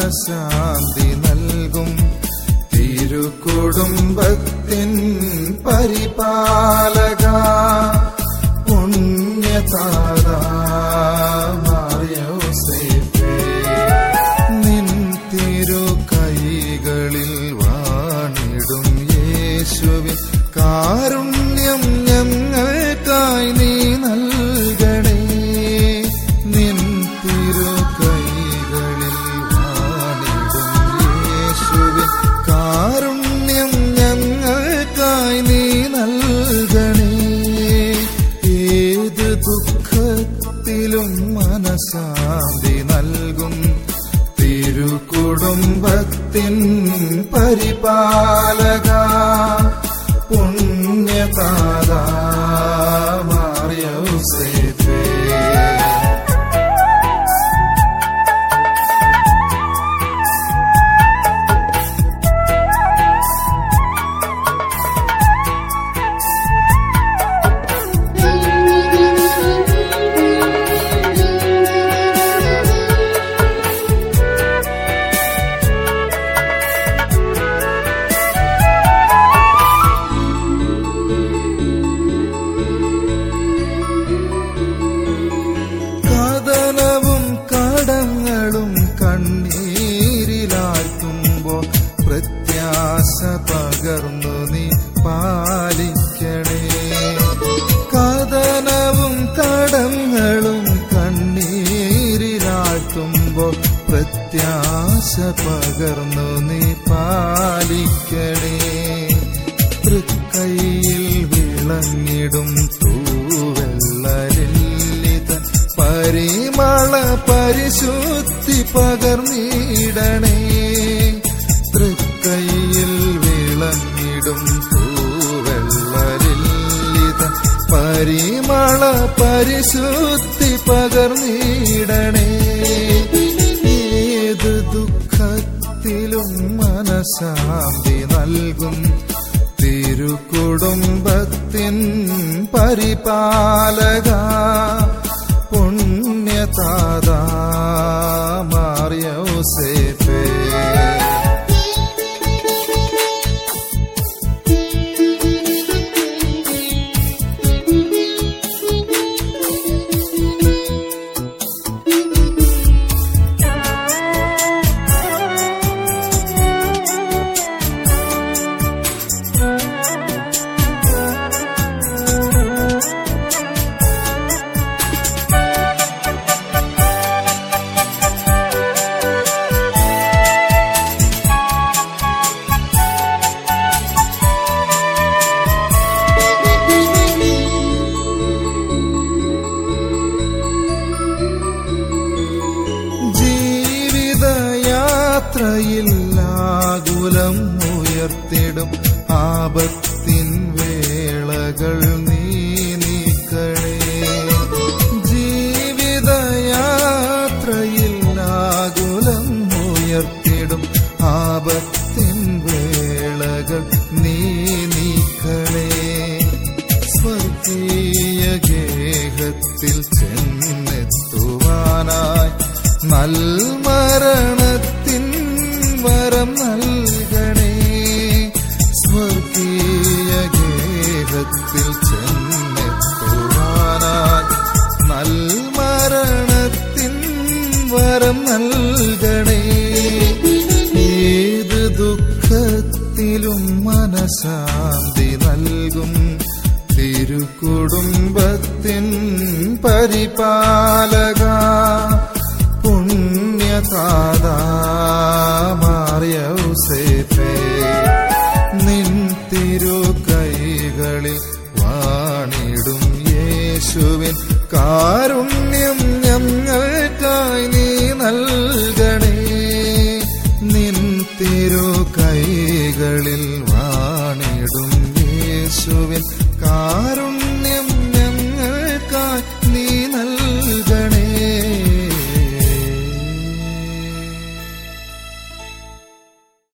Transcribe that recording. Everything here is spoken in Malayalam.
മനശാന്തി നൽകും തിരുകുടുംബത്തിൻ പരിപാലക പുണ്യതാരാമായോസേഫേ നിൻ തിരു കൈകളിൽ വാണിടും യേശുവിൻ കാരുണ്യം ഞങ്ങൾക്കായി നീ നൽകണേ നിൻ തിരു കൈകളിൽ വാണിടും യേശുവിൻ കാരുണ്യം ഞങ്ങൾക്കായി നീ നൽകണേ ഏത് ദുഃഖത്തിലും മനശാന്തി നൽകും തിരുകുടുംബത്തിൻ പരിപാലക പുണ്യതാരാ മാറിയോസേഫേ കഥനവും കടങ്ങളും കണ്ണീരിലാഴ്ത്തുമ്പോൾ പ്രത്യാശ പകർന്നു നീ പാലിക്കണേ കഥനവും കടങ്ങളും കണ്ണീരിലാഴ്ത്തുമ്പോൾ പ്രത്യാശ പകർന്നു നീ പാലിക്കണേ തൃക്കൈയിൽ വിളങ്ങിടും തൂവെള്ളലില്ലിത പരിമള പരിശുദ്ധി പകർന്നിടണേ തൃക്കൈയിൽ വിളങ്ങിടും തൂവെള്ളലില്ലിത പരിമള പരിശുദ്ധി പകർന്നിടണേ ഏത് ദുഃഖത്തിലും മനശാന്തി നൽകും തിരുകുടുംബത്തിൻ പരിപാലക പുണ്യതാതാ മാറിയോസേഫേ ജീവിതയാത്രയിൽ ആകുലം ഉയർത്തിടും ആപത്തിൻ വേളകൾ നീ നീക്കണേ ജീവിതയാത്രയിൽ ആകുലം ഉയർത്തിടും ആപത്തിൻ വേളകൾ നീ നീക്കണേ സ്വർഗീയ ഗേഹത്തിൽ ചെന്നെത്തുവാനായി നൽമരണത്തിൻ വരം നൽകണേ സ്വർഗീയ ഗേഹത്തിൽ ചെന്നെത്തുവാനായി നൽമരണത്തിൻ വരം നൽകണേ ഏത് ദുഃഖത്തിലും മനശാന്തി നൽകും തിരുകുടുംബത്തിൻ പരിപാലക പുണ്യതാതാ മാറിയൗസേഫേ നിൻ തിരു കൈകളിൽ വാണിടും യേശുവിൻ കാരുണ്യം ഞങ്ങൾക്കായി നീ നൽകണേ നിൻ തിരു കൈകളിൽ വാണിടും യേശുവിൻ കാരുണ്യം